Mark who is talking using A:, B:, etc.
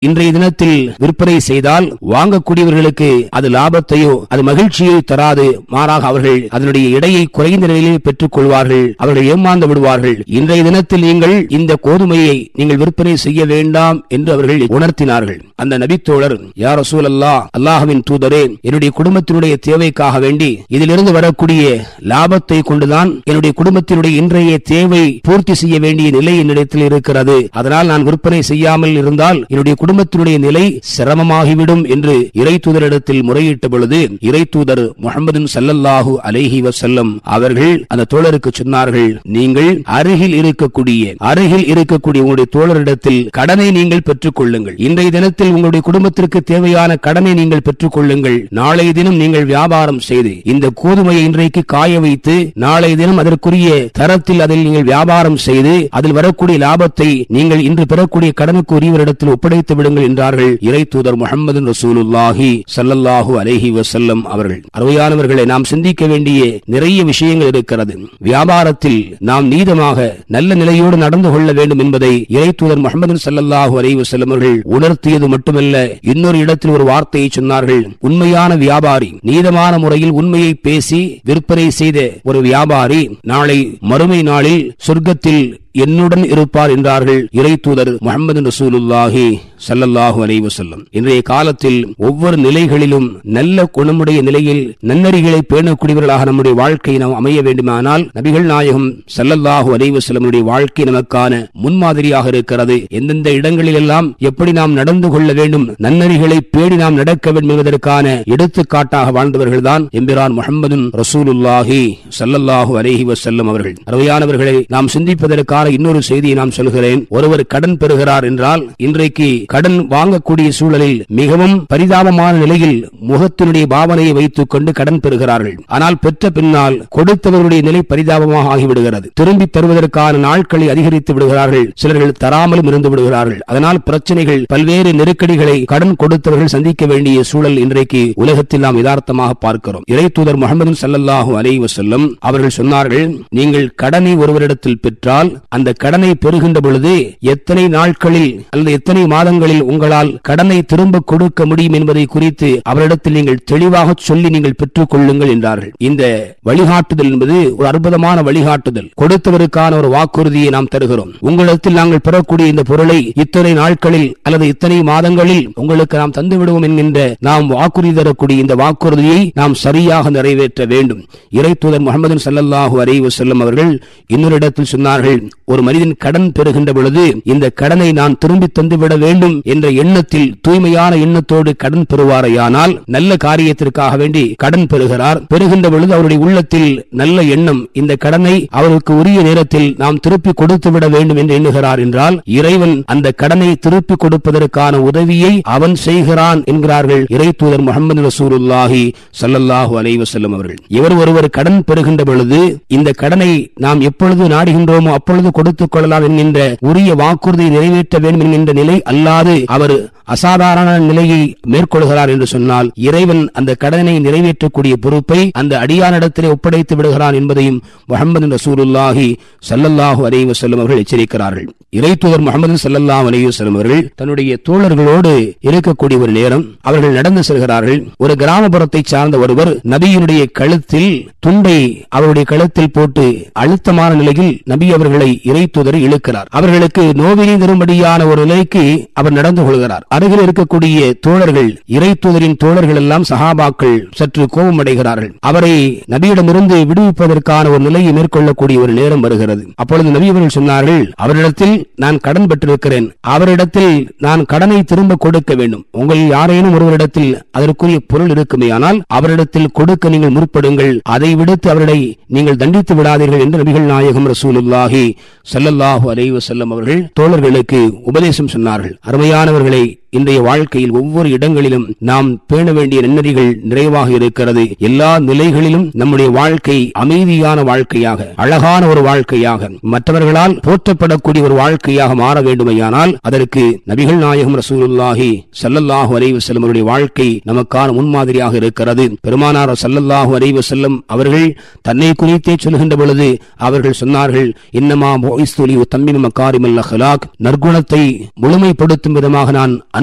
A: இன்றைய தினத்தில் விற்பனை செய்தால் வாங்கக்கூடியவர்களுக்கு அது லாபத்தையோ அது மகிழ்ச்சியை தராது மாறாக அவர்கள் அதனுடைய எடையை குறைந்த நிலையிலே பெற்றுக் கொள்வார்கள் அவர்கள் ஏமாந்து விடுவார்கள் இன்றைய தினத்தில் நீங்கள் இந்த கோதுமையை நீங்கள் விற்பனை செய்ய வேண்டாம் என்று அவர்கள் உணர்த்தினார்கள் அந்த நபித்தோழர் யார் ரசூல் அல்லா அல்லாஹ்வின் தூதரே என்னுடைய குடும்பத்தினுடைய தேவைக்காக வேண்டி இதிலிருந்து வரக்கூடிய லாபத்தை கொண்டுதான் என்னுடைய குடும்பத்தினுடைய இன்றைய தேவை பூர்த்தி செய்ய வேண்டிய நிலை என்னிடத்தில் இருக்கிறது அதனால் நான் விற்பனை செய்யாமல் இருந்தால் என்னுடைய குடும்பத்தினுடைய நிலை சிரமமாகிவிடும் என்று இறை தூதரிடத்தில் முறையிட்ட பொழுது இறை தூதர் முகமது சல்லல்லாஹு அலைஹி வசல்லம் அவர்கள் அந்த தோழருக்கு சொன்னார்கள் நீங்கள் அருகில் இருக்கக்கூடிய அருகில் இருக்கக்கூடிய உங்களுடைய தோழரிடத்தில் கடனை நீங்கள் பெற்றுக் கொள்ளுங்கள் இன்றைய தினத்தில் உங்களுடைய குடும்பத்திற்கு தேவையான கடனை நீங்கள் பெற்றுக் கொள்ளுங்கள் நாளைய தினம் நீங்கள் வியாபாரம் செய்து இந்த கோதுமையை இன்றைக்கு காய வைத்து நாளைய தினம் அதற்குரிய தரத்தில் அதில் நீங்கள் வியாபாரம் செய்து அதில் வரக்கூடிய லாபத்தை நீங்கள் இன்று பெறக்கூடிய கடனுக்கு உரியவரிடத்தில் ஒப்படைத்து விடுங்கள் என்றார்கள் இறை தூதர் முகமது ரசூலுல்லாஹி சல்லல்லாஹு அலைஹி வசல்லம் அவர்கள் அருமையானவர்களை நாம் சிந்திக்க வேண்டிய நிறைய விஷயங்கள் இருக்கிறது வியாபாரத்தில் நாம் நீதமாக நல்ல நிலையோடு நடந்து கொள்ள வேண்டும் என்பதை இறை தூதர் முகமது சல்லல்லாஹு அலைஹி வசல்லம் அவர்கள் உணர்த்தியது மட்டுமல்ல இன்னொரு இடத்தில் ஒரு வார்த்தையை சொன்னார்கள் உண்மையான வியாபாரி நீதமான முறையில் உண்மையை பேசி விற்பனை செய்த ஒரு வியாபாரி நாளை மறுமை நாளில் சொர்க்கத்தில் என்னுடன் இருப்பார் என்றார்கள் இறை தூதர் முகமது ரசூலுல்லாஹி சல்லல்லாஹு அலைஹி வஸல்லம் இன்றைய காலத்தில் ஒவ்வொரு நிலைகளிலும் நல்ல குணமுடைய நிலையில் நன்னறிகளை பேணக்கூடியவர்களாக நம்முடைய வாழ்க்கை நாம் அமைய வேண்டுமானால் நபிகள் நாயகம் சல்லல்லாஹு அலைஹி வஸல்லமுடைய வாழ்க்கை நமக்கான முன்மாதிரியாக இருக்கிறது எந்தெந்த இடங்களில் எல்லாம் எப்படி நாம் நடந்து கொள்ள வேண்டும் நன்னறிகளை பேடி நாம் நடக்க வேண்டும் என்பதற்கான எடுத்துக்காட்டாக வாழ்ந்தவர்கள்தான் எம்பிரான் முகமது ரசூலுல்லாஹி சல்லல்லாஹு அலைஹி வஸல்லம் அவர்கள் அருமையானவர்களை நாம் சிந்திப்பதற்கான இன்னொரு செய்தியை நாம் சொல்கிறேன் ஒருவர் கடன் பெறுகிறார் என்றால் இன்றைக்கு கடன் வாங்கக்கூடிய சூழலில் மிகவும் பரிதாபமான நிலையில் முகத்தினுடைய பாவனையை வைத்துக் கொண்டு கடன் பெறுகிறார்கள் ஆனால் பெற்ற பின்னால் கொடுத்தவருடைய நிலை பரிதாபமாக ஆகிவிடுகிறது திரும்பி தருவதற்கான நாட்களை அதிகரித்து விடுகிறார்கள் சிலர்கள் தராமலும் இருந்து விடுகிறார்கள் அதனால் பிரச்சனைகள் பல்வேறு நெருக்கடிகளை கடன் கொடுத்தவர்கள் சந்திக்க வேண்டிய சூழல் இன்றைக்கு உலகத்தில் நாம் யதார்த்தமாக பார்க்கிறோம் இறை தூதர் முகமது சல்லல்லாஹு அலைஹி வஸல்லம் அவர்கள் சொன்னார்கள் நீங்கள் கடனை ஒருவரிடத்தில் பெற்றால் அந்த கடனை பெறுகின்ற பொழுது எத்தனை நாட்களில் அல்லது எத்தனை மாதங்களில் உங்களால் கடனை திரும்ப கொடுக்க முடியும் என்பதை குறித்து அவரிடத்தில் நீங்கள் தெளிவாக சொல்லி நீங்கள் பெற்றுக் கொள்ளுங்கள் என்றார்கள் இந்த வழிகாட்டுதல் என்பது ஒரு அற்புதமான வழிகாட்டுதல் கொடுத்தவருக்கான ஒரு வாக்குறுதியை நாம் தருகிறோம் உங்களிடத்தில் நாங்கள் பெறக்கூடிய இந்த பொருளை இத்தனை நாட்களில் அல்லது இத்தனை மாதங்களில் உங்களுக்கு நாம் தந்து விடுவோம் என்கின்ற நாம் வாக்குறுதி தரக்கூடிய இந்த வாக்குறுதியை நாம் சரியாக நிறைவேற்ற வேண்டும் இறை தூதர் முகமது சல்லல்லாஹு அலைஹி வஸல்லம் அவர்கள் இன்னொரு இடத்தில் சொன்னார்கள் ஒரு மனிதன் கடன் பெறுகின்ற பொழுது இந்த கடனை நான் திரும்பி தந்துவிட வேண்டும் என்ற எண்ணத்தில் தூய்மையான எண்ணத்தோடு கடன் பெறுவாரையானால் நல்ல காரியத்திற்காக வேண்டி கடன் பெறுகிறார் பெறுகின்ற பொழுது அவருடைய உள்ளத்தில் நல்ல எண்ணம் இந்த கடனை அவருக்கு உரிய நேரத்தில் நாம் திருப்பி கொடுத்து விட வேண்டும் என்று எண்ணுகிறார் என்றால் இறைவன் அந்த கடனை திருப்பி கொடுப்பதற்கான உதவியை அவன் செய்கிறான் என்கிறார்கள் இறை தூதர் முகமது ரசூலுல்லாஹி சல்லல்லாஹு அலைஹி வஸல்லம் அவர்கள் இவர் ஒருவர் கடன் பெறுகின்ற பொழுது இந்த கடனை நாம் எப்பொழுது நாடுகின்றோமோ அப்பொழுது கொடுத்துக் கொள்ளலாம் என்கின்ற உரிய வாக்குறுதியை நிறைவேற்ற வேண்டும் என்கின்ற நிலை அல்லாது அவர் அசாதாரண நிலையை மேற்கொள்கிறார் என்று சொன்னால் இறைவன் அந்த கடனை நிறைவேற்றக்கூடிய பொறுப்பை அந்த அடியானிடத்திலே ஒப்படைத்து விடுகிறான் என்பதையும் முகமது ரசூலுல்லாஹி சல்லல்லாஹு அலைஹி வஸல்லம் அவர்கள் எச்சரிக்கிறார்கள் இறை தூதர் முகமது சல்லல்லாஹு அலைஹி வஸல்லம் அவர்கள் தன்னுடைய தோழர்களோடு இருக்கக்கூடிய ஒரு நேரம் அவர்கள் நடந்து செல்கிறார்கள் ஒரு கிராமப்புறத்தை சார்ந்த ஒருவர் நபியினுடைய கழுத்தில் துண்டை அவருடைய கழுத்தில் போட்டு அழுத்தமான நிலையில் நபி அவர்களை இறை தூதர் இழுக்கிறார் அவர்களுக்கு நோவினை தரும்படியான ஒரு நிலைக்கு அவர் நடந்து கொள்கிறார் அருகில் இருக்கக்கூடிய தோழர்கள் இறை தூதரின் தோழர்கள் எல்லாம் சகாபாக்கள் சற்று கோபமடைகிறார்கள் அவரை நபியிடமிருந்து விடுவிப்பதற்கான ஒரு நிலையை மேற்கொள்ளக்கூடிய ஒரு நேரம் வருகிறது அப்பொழுது நபி அவர்கள் சொன்னார்கள் அவரிடத்தில் நான் கடன் பெற்றிருக்கிறேன் அவரிடத்தில் நான் கடனை திரும்ப கொடுக்க வேண்டும் உங்களில் யாரேனும் ஒருவரிடத்தில் அதற்குரிய பொருள் இருக்குமே ஆனால் அவரிடத்தில் கொடுக்க நீங்கள் முற்படுங்கள் அதை விடுத்து அவர்களை நீங்கள் தண்டித்து விடாதீர்கள் என்று நபிகள் நாயகம் ரசூலுல்லாஹி ஸல்லல்லாஹு அலைஹி வஸல்லம் அவர்கள் தோழர்களுக்கு உபதேசம் சொன்னார்கள் அருமையானவர்களை இன்றைய வாழ்க்கையில் ஒவ்வொரு இடங்களிலும் நாம் பேண வேண்டிய நன்னறிகள் நிறைவாக இருக்கிறது எல்லா நிலைகளிலும் நம்முடைய வாழ்க்கை அமைதியான வாழ்க்கையாக அழகான ஒரு வாழ்க்கையாக மற்றவர்களால் போற்றப்படக்கூடிய ஒரு வாழ்க்கையாக மாற வேண்டுமையானால் அதற்கு நபிகள் நாயகம் ரசூலுல்லாஹி ஸல்லல்லாஹு அலைஹி வஸல்லம் அவருடைய வாழ்க்கை நமக்கான முன்மாதிரியாக இருக்கிறது பெருமானார் ஸல்லல்லாஹு அலைஹி வஸல்லம் அவர்கள் தன்னை குறித்தே சொல்கின்ற பொழுது அவர்கள் சொன்னார்கள் இன்னமா போய்ஸ்துலி தம்மின் மக்காரிமல் அஹ்லாக் நற்குணத்தை முழுமைப்படுத்தும் விதமாக நான்